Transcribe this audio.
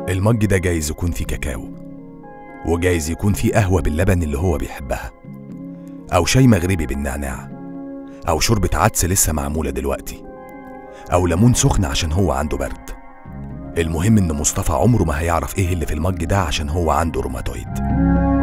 المج ده جايز يكون فيه كاكاو وجايز يكون فيه قهوة باللبن اللي هو بيحبها أو شاي مغربي بالنعناع أو شوربة عدس لسه معمولة دلوقتي أو ليمون سخن عشان هو عنده برد المهم إن مصطفى عمره ما هيعرف إيه اللي في المج ده عشان هو عنده روماتويد